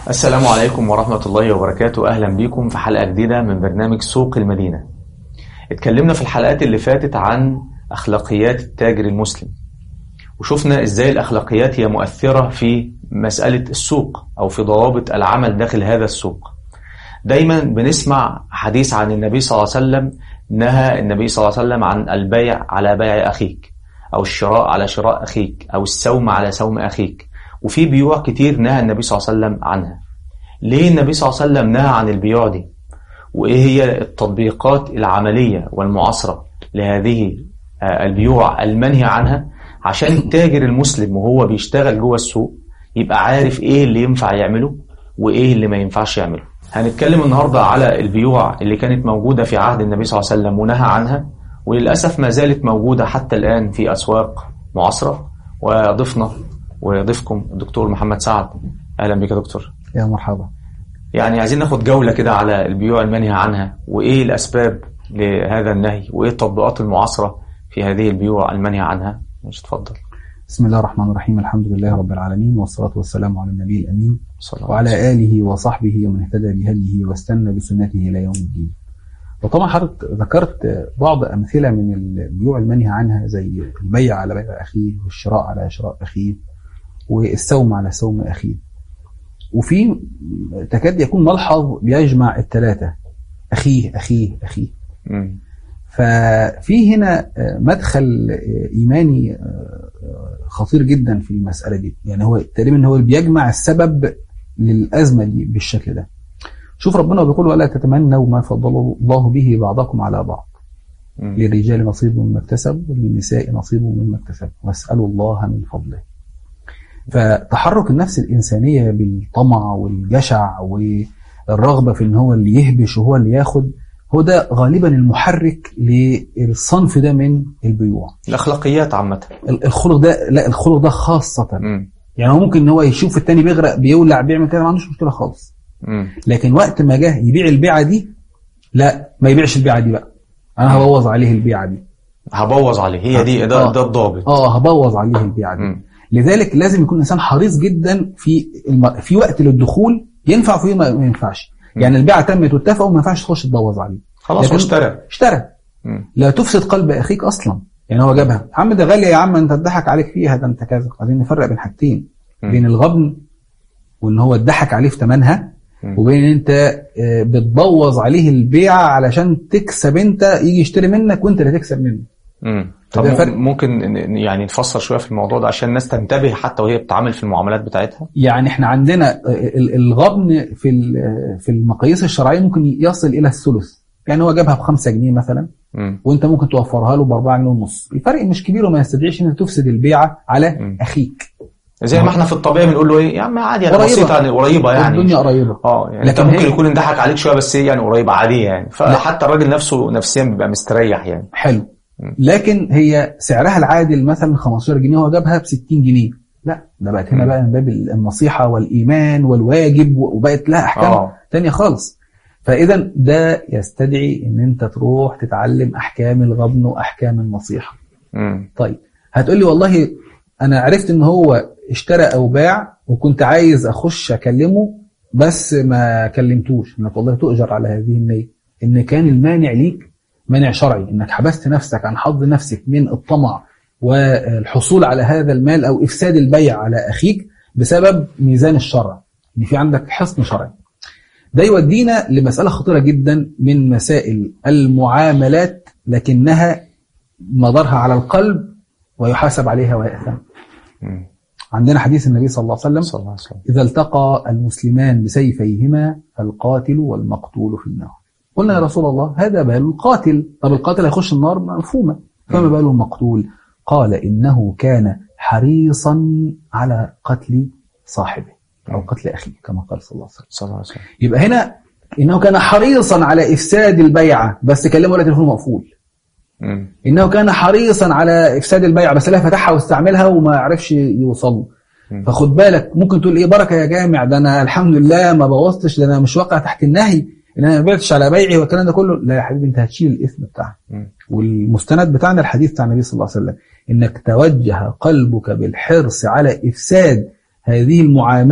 السلام عليكم ورحمة الله وبركاته أهلا بكم في حلقة جديدة من برنامج سوق المدينة اتكلمنا في الحلقات اللي فاتت عن أخلاقيات التاجر المسلم وشفنا إزاي الأخلاقيات هي مؤثرة في مسألة السوق أو في ضوابط العمل داخل هذا السوق دايما بنسمع حديث عن النبي صلى الله عليه وسلم نهى النبي صلى الله عليه وسلم عن البيع على بيع أخيك أو الشراء على شراء أخيك أو السوم على سوم أخيك وفي بيوع كتير نهى النبي صلى الله عليه وسلم عنها ليه النبي صلى الله عليه وسلم نهى عن البيوع دي وإيه هي التطبيقات العملية والمعاصرة لهذه البيوع المنهي عنها عشان التاجر المسلم وهو بيشتغل جوه السوق يبقى عارف ايه اللي ينفع يعمله وايه اللي ما ينفعش يعمله هنتكلم النهاردة على البيوع اللي كانت موجودة في عهد النبي صلى الله عليه وسلم ونهى عنها وللأسف ما زالت موجودة حتى الآن في أسواق معاصرة وضفنا وضيفكم الدكتور محمد سعد أهلا بك يا دكتور يا مرحبا يعني عايزين ناخد جولة كده على البيوع المنهي عنها وإيه الأسباب لهذا النهي وإيه التطبيقات المعاصرة في هذه البيوع المنهي عنها مش تفضل بسم الله الرحمن الرحيم الحمد لله رب العالمين والصلاة والسلام على النبي الأمين صلى الله وعلى آله وصحبه ومن اهتدى بهديه واستنى بسنته إلى يوم الدين وطبعا حضرتك ذكرت بعض أمثلة من البيوع المنهي عنها زي البيع على بيع أخيه والشراء على شراء أخيه والسوم على سوم أخيه وفي تكاد يكون ملحظ بيجمع الثلاثة أخيه أخيه أخيه مم. ففي هنا مدخل إيماني خطير جدا في المسألة دي يعني هو تقريبا هو اللي بيجمع السبب للأزمة دي بالشكل ده شوف ربنا بيقول ولا تتمنوا ما فضل الله به بعضكم على بعض مم. للرجال نصيب مما اكتسب وللنساء نصيب مما اكتسب واسألوا الله من فضله فتحرك النفس الإنسانية بالطمع والجشع والرغبة في ان هو اللي يهبش وهو اللي ياخد هو ده غالبا المحرك للصنف ده من البيوع الأخلاقيات عامة ال- الخلق ده لا الخلق ده خاصة مم. يعني هو ممكن ان هو يشوف التاني بيغرق بيولع بيعمل كده ما عندوش مشكلة خالص مم. لكن وقت ما جه يبيع البيعة دي لا ما يبيعش البيعة دي بقى انا هبوظ عليه البيعة دي هبوظ عليه هي دي ده, آه. ده الضابط اه هبوظ عليه البيعة دي مم. لذلك لازم يكون الانسان حريص جدا في الم... في وقت للدخول ينفع وفي ما ما ينفعش يعني البيعة تمت واتفقوا ما ينفعش تخش تبوظ عليه خلاص لكن- هو اشترى اشترى مم. لا تفسد قلب اخيك اصلا يعني هو جابها يا عم ده غالية يا عم انت اتضحك عليك فيها ده انت كذا عايزين نفرق بين حاجتين مم. بين الغبن وان هو اتضحك عليه في ثمنها مم. وبين ان انت آه، بتبوظ عليه البيعة علشان تكسب انت يجي يشتري منك وانت اللي تكسب منه مم. طب ده مم- فرق. ممكن ن- يعني نفسر شوية في الموضوع ده عشان الناس تنتبه حتى وهي بتتعامل في المعاملات بتاعتها يعني احنا عندنا آه، ال- الغبن في ال- في المقاييس الشرعية ممكن يصل الى الثلث يعني هو جابها بخمسة جنيه مثلا مم. وانت ممكن توفرها له باربعة جنيه ونص الفرق مش كبير وما يستدعيش ان انت تفسد البيعة على مم. اخيك زي ما احنا في الطبيعي بنقول له ايه يا عم عادي يعني قريبة. بسيطة يعني قريبة يعني الدنيا قريبة اه يعني انت لكن ممكن هي- يكون انضحك عليك شوية بس هي يعني قريبة عادية يعني فحتى الراجل نفسه نفسيا بيبقى مستريح يعني حلو مم. لكن هي سعرها العادل مثلا 15 جنيه هو جابها ب 60 جنيه لا ده بقت هنا مم. بقى من باب النصيحة والإيمان والواجب وبقت لها أحكام اه تانية خالص فإذا ده يستدعي إن أنت تروح تتعلم أحكام الغبن وأحكام النصيحة مم. طيب هتقول لي والله أنا عرفت إن هو اشترى أو باع وكنت عايز أخش أكلمه بس ما كلمتوش إنك والله تؤجر على هذه النية إن كان المانع ليك مانع شرعي إنك حبست نفسك عن حظ نفسك من الطمع والحصول على هذا المال أو إفساد البيع على أخيك بسبب ميزان الشرع إن في عندك حصن شرعي ده يودينا لمسألة خطيرة جدا من مسائل المعاملات لكنها مدارها على القلب ويحاسب عليها ويأثم مم. عندنا حديث النبي صلى الله عليه وسلم صلى الله عليه وسلم إذا التقى المسلمان بسيفيهما فالقاتل والمقتول في النار قلنا يا رسول الله هذا بال القاتل طب القاتل هيخش النار مفهومة فما بال المقتول قال إنه كان حريصا على قتل صاحبه أو قتل أخيه كما قال صلى الله عليه وسلم صلى الله عليه وسلم يبقى هنا إنه كان حريصا على إفساد البيعة بس كلمه ولا تليفون مقفول مم. إنه كان حريصا على إفساد البيع بس لا فتحها واستعملها وما عرفش يوصل له. مم. فخد بالك ممكن تقول إيه بركة يا جامع ده أنا الحمد لله ما بوظتش ده أنا مش واقع تحت النهي إن أنا ما بعتش على بيعي والكلام ده كله لا يا حبيبي أنت هتشيل الإثم بتاعك مم. والمستند بتاعنا الحديث بتاع النبي صلى الله عليه وسلم إنك توجه قلبك بالحرص على إفساد هذه المعاملة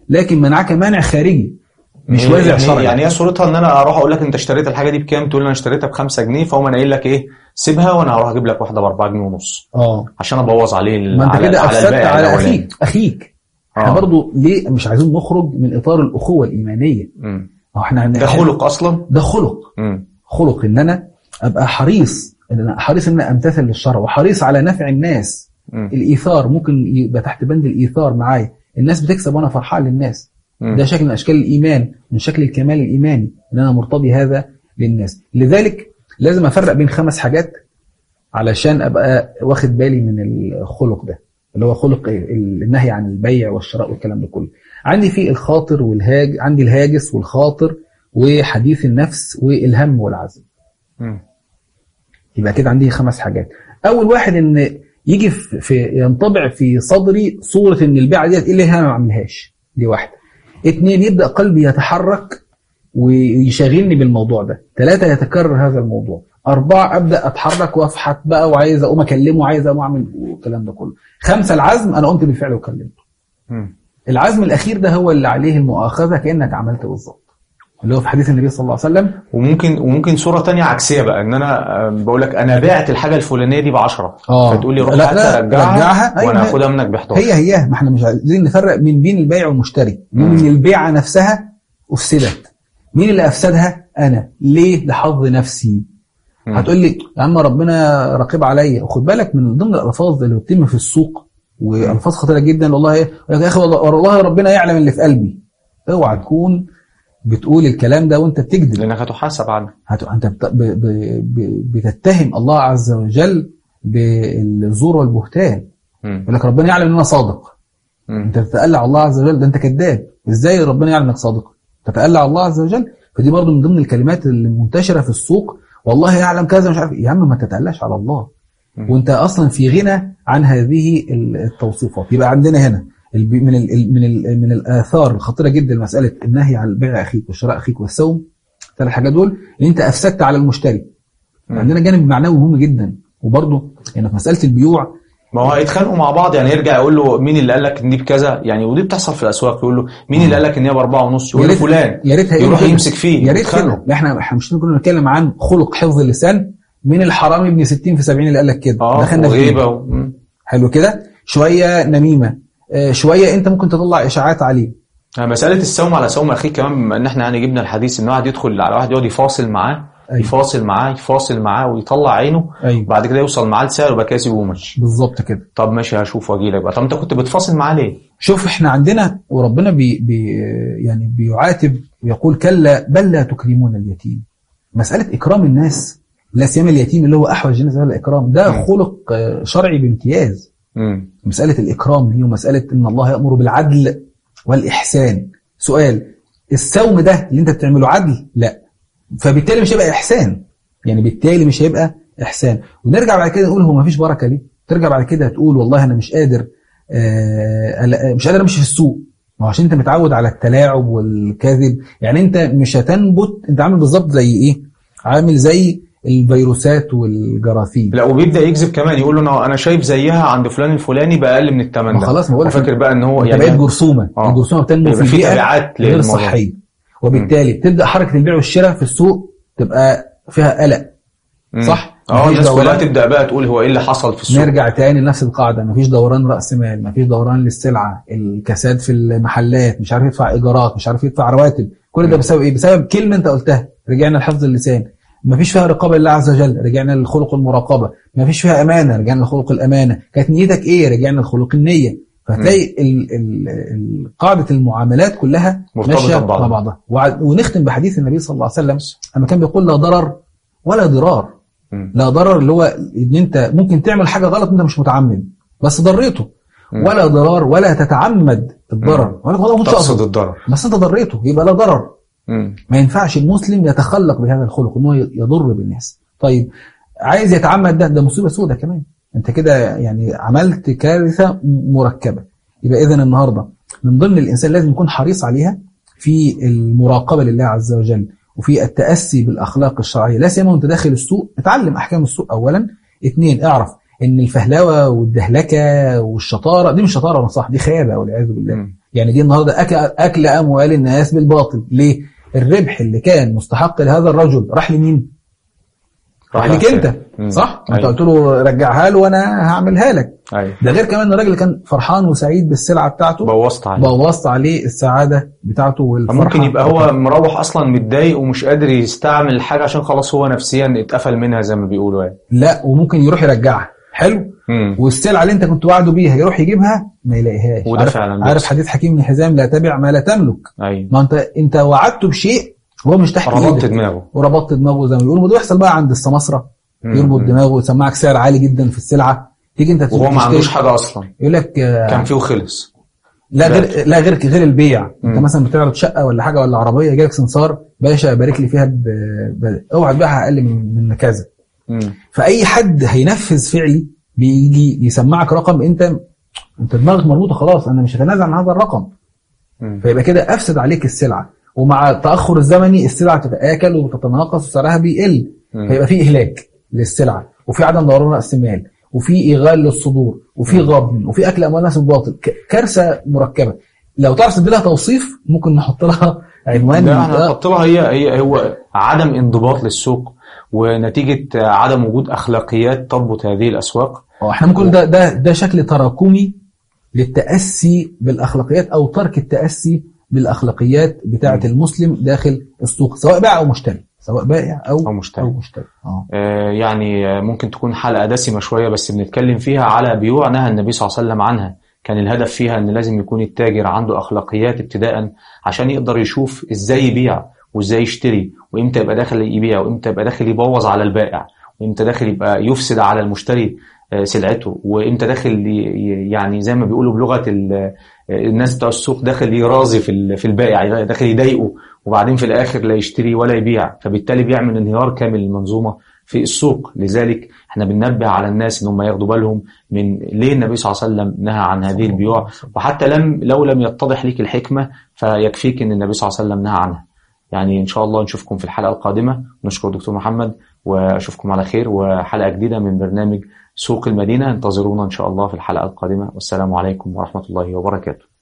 لكن منعك مانع خارجي مش يعني- وازع يعني شرعي يعني هي صورتها ان انا اروح اقول لك انت اشتريت الحاجه دي بكام تقول لي انا اشتريتها ب 5 جنيه فهو انا قايل لك ايه سيبها وانا هروح اجيب لك واحده ب 4 جنيه ونص اه عشان ابوظ عليه ال- ما انت على- كده افسدت البائع على الأولاني. اخيك اخيك احنا آه. برضو ليه مش عايزين نخرج من اطار الاخوه الايمانيه مم. ما هو احنا ده خلق اصلا ده خلق مم. خلق ان انا ابقى حريص ان انا حريص ان انا امتثل للشرع وحريص على نفع الناس مم. الايثار ممكن يبقى تحت بند الايثار معايا الناس بتكسب وانا فرحان للناس مم. ده شكل من اشكال الايمان من شكل الكمال الايماني ان انا مرتضي هذا للناس لذلك لازم افرق بين خمس حاجات علشان ابقى واخد بالي من الخلق ده اللي هو خلق ال- النهي عن البيع والشراء والكلام ده كله عندي في الخاطر والهاج عندي الهاجس والخاطر وحديث النفس والهم والعزم مم. يبقى كده عندي خمس حاجات اول واحد ان يجي في في- ينطبع في صدري صوره ان البيعه ديت ايه اللي انا ما اعملهاش دي واحده اتنين يبدا قلبي يتحرك ويشغلني بالموضوع ده ثلاثة يتكرر هذا الموضوع أربعة أبدأ أتحرك وأفحت بقى وعايز أقوم أكلمه وعايز أقوم أعمل والكلام ده كله خمسة العزم أنا قمت بالفعل وكلمته مم. العزم الأخير ده هو اللي عليه المؤاخذة كأنك عملت بالظبط اللي هو في حديث النبي صلى الله عليه وسلم وممكن وممكن صوره تانية عكسيه بقى ان انا آه، بقول لك انا بعت الحاجه الفلانيه دي ب 10 آه. فتقول لي روح لا، حتى لا، رجعها, رجعها. أيوة، وانا هي- هاخدها منك ب 11 هي هي ما احنا مش عايزين نفرق من بين البيع والمشتري من البيعة نفسها أفسدت مين اللي أفسدها أنا ليه لحظ نفسي مم. هتقول لي يا عم ربنا رقيب عليا وخد بالك من ضمن الالفاظ اللي بتتم في السوق والفاظ خطيره جدا والله ايه يقول لك يا اخي والله والله ربنا يعلم اللي في قلبي اوعى تكون بتقول الكلام ده وانت بتكذب لانك هتحاسب عنه هت... انت بت... ب... ب... ب... بتتهم الله عز وجل بالزور والبهتان مم. يقول لك ربنا يعلم ان انا صادق مم. انت تتألى على الله عز وجل ده انت كذاب ازاي ربنا يعلم انك صادق تتألى على الله عز وجل فدي برضو من ضمن الكلمات اللي منتشره في السوق والله يعلم كذا مش عارف إيه. يا عم ما تتألاش على الله مم. وانت اصلا في غنى عن هذه التوصيفات يبقى عندنا هنا الب- من ال من ال من الاثار الخطيره جدا مساله النهي عن بيع اخيك وشراء اخيك والسوم ثلاث حاجات دول ان انت افسدت على المشتري مم. عندنا جانب معنوي مهم جدا وبرضه يعني في مساله البيوع ما هو هيتخانقوا مع بعض يعني يرجع يقول له مين اللي قال لك ان دي بكذا يعني ودي بتحصل في الاسواق يقول له مين اللي قال لك ان هي باربعه ونص يقول له يا ريت- فلان يا ريت هيقول يروح كده. يمسك فيه يا ريت يتخانقوا. كده لا، احنا احنا مش كنا بنتكلم عن خلق حفظ اللسان من الحرامي ابن 60 في 70 اللي قال لك كده اه دخلنا في وغيبه إيه؟ و... مم. حلو كده شويه نميمه آه، شويه انت ممكن تطلع اشاعات عليه مسألة السوم على سوم أخيك كمان بما إن إحنا يعني جبنا الحديث إن واحد يدخل على واحد يقعد يفاصل معاه أيوة. يفاصل معاه يفاصل معاه ويطلع عينه ايوه وبعد كده يوصل معاه لسعر وبقى كاسب ومشي بالظبط كده طب ماشي هشوف واجي لك بقى طب أنت كنت بتفاصل معاه ليه؟ شوف احنا عندنا وربنا بي بي يعني بيعاتب ويقول كلا بل لا تكرمون اليتيم مسألة إكرام الناس لا سيما اليتيم اللي هو أحوج الناس إلى الإكرام ده مم. خلق آه، شرعي بامتياز مم. مسألة الإكرام دي ومسألة إن الله يأمر بالعدل والإحسان سؤال السوم ده اللي أنت بتعمله عدل؟ لا فبالتالي مش هيبقى إحسان يعني بالتالي مش هيبقى إحسان ونرجع بعد كده نقول هو ما فيش بركة ليه؟ ترجع بعد كده تقول والله أنا مش قادر آه ألا- مش قادر أمشي في السوق ما هو عشان أنت متعود على التلاعب والكذب يعني أنت مش هتنبت أنت عامل بالظبط زي إيه؟ عامل زي الفيروسات والجراثيم لا وبيبدأ يكذب كمان يقول له أنا أنا شايف زيها عند فلان الفلاني بأقل من الثمن ما ده خلاص ما بقول لك وفاكر بقى إن هو انت بقيت يعني جرثومه آه. الجرثومه بتنمو يبقى في في بيئه تبعات غير للموضوع. صحيه وبالتالي تبدا حركه البيع والشراء في السوق تبقى فيها قلق مم. صح؟ اه مفيش الناس كلها دوران. تبدأ بقى تقول هو إيه اللي حصل في السوق نرجع تاني لنفس القاعده مفيش دوران راس مال مفيش دوران للسلعه الكساد في المحلات مش عارف يدفع ايجارات مش عارف يدفع رواتب كل ده بسبب ايه بسبب كلمه انت قلتها رجعنا لحفظ اللسان مفيش فيها رقابه لله عز وجل رجعنا للخلق المراقبه مفيش فيها امانه رجعنا لخلق الامانه كانت نيتك ايه رجعنا لخلق النيه فهتلاقي ال- ال- ال- قاعده المعاملات كلها مرتبطة ماشيه ببعضها. مع بعضها وع- ونختم بحديث النبي صلى الله عليه وسلم اما كان بيقول لا ضرر ولا ضرار مم. لا ضرر اللي هو ان انت ممكن تعمل حاجه غلط انت مش متعمد بس ضريته مم. ولا ضرار ولا تتعمد الضرر ولا والله مش تقصد قصد الضرر بس انت ضريته يبقى لا ضرر مم. ما ينفعش المسلم يتخلق بهذا الخلق ان هو يضر بالناس طيب عايز يتعمد ده ده مصيبه سودة كمان انت كده يعني عملت كارثه مركبه يبقى اذا النهارده من ضمن الانسان لازم يكون حريص عليها في المراقبه لله عز وجل وفي التاسي بالاخلاق الشرعيه لا سيما وانت داخل السوق اتعلم احكام السوق اولا اثنين اعرف ان الفهلوه والدهلكه والشطاره دي مش شطاره ولا صح دي خيابه والعياذ بالله مم. يعني دي النهارده اكل اكل اموال الناس بالباطل ليه الربح اللي كان مستحق لهذا الرجل راح لمين راح لك انت مم. صح انت أيوة. قلت له رجعها له وانا هعملها لك ايوه ده غير كمان الراجل اللي كان فرحان وسعيد بالسلعه بتاعته بوظت عليه بوظت عليه السعاده بتاعته والفرحه ممكن يبقى هو مروح اصلا متضايق ومش قادر يستعمل الحاجه عشان خلاص هو نفسيا اتقفل منها زي ما بيقولوا يعني لا وممكن يروح يرجعها حلو مم. والسلعه اللي انت كنت وعده بيها يروح يجيبها ما يلاقيهاش وده عارف فعلا عارف بيحصل. حديث حكيم بن حزام لا تبع ما لا تملك ايوه ما انت انت وعدته بشيء وهو مش تحت ربطت ايدك دماغه وربطت دماغه زي ما بيقولوا وده يحصل بقى عند السماسره مم. يربط دماغه ويسمعك سعر عالي جدا في السلعه تيجي انت وهو ما تشتري، عندوش حاجه اصلا يقول لك آه، كان فيه وخلص لا غير لا غير غير البيع انت مم. مثلا بتعرض شقه ولا حاجه ولا عربيه جالك سمسار باشا بارك لي فيها ب... ب... اوعى تبيعها اقل من من كذا مم. فاي حد هينفذ فعلي بيجي يسمعك رقم انت انت دماغك مربوطه خلاص انا مش هتنازل عن هذا الرقم مم. فيبقى كده افسد عليك السلعه ومع التاخر الزمني السلعه تتاكل وتتناقص وسعرها بيقل مم. فيبقى في اهلاك للسلعه وفي عدم دوران راس مال وفي اغال للصدور وفي غبن وفي اكل اموال الناس بالباطل ك- كارثه مركبه لو تعرف تدي لها توصيف ممكن نحط لها عنوان لا احنا آه، هنحط لها هي هي هو عدم انضباط للسوق ونتيجه عدم وجود اخلاقيات تضبط هذه الاسواق هو احنا ممكن ده ده ده شكل تراكمي للتاسي بالاخلاقيات او ترك التاسي بالاخلاقيات بتاعه مم. المسلم داخل السوق سواء بائع او مشتري سواء بائع او او مشتري او مشتري اه آه، يعني آه، ممكن تكون حلقة دسمة شوية بس بنتكلم فيها على بيوع نهى النبي صلى الله عليه وسلم عنها كان الهدف فيها ان لازم يكون التاجر عنده اخلاقيات ابتداء عشان يقدر يشوف ازاي يبيع وازاي يشتري وامتى يبقى داخل يبيع وامتى يبقى داخل يبوظ على البائع وامتى داخل يبقى يفسد على المشتري آه، سلعته وامتى داخل ي- ي- يعني زي ما بيقولوا بلغة ال- آه، الناس بتوع السوق داخل يرازي في ال- في البائع داخل يضايقه وبعدين في الاخر لا يشتري ولا يبيع فبالتالي بيعمل انهيار كامل للمنظومه في السوق لذلك احنا بننبه على الناس ان هم ياخدوا بالهم من ليه النبي صلى الله عليه وسلم نهى عن هذه البيوع وحتى لم لو لم يتضح لك الحكمه فيكفيك ان النبي صلى الله عليه وسلم نهى عنها يعني ان شاء الله نشوفكم في الحلقه القادمه نشكر دكتور محمد واشوفكم على خير وحلقه جديده من برنامج سوق المدينه انتظرونا ان شاء الله في الحلقه القادمه والسلام عليكم ورحمه الله وبركاته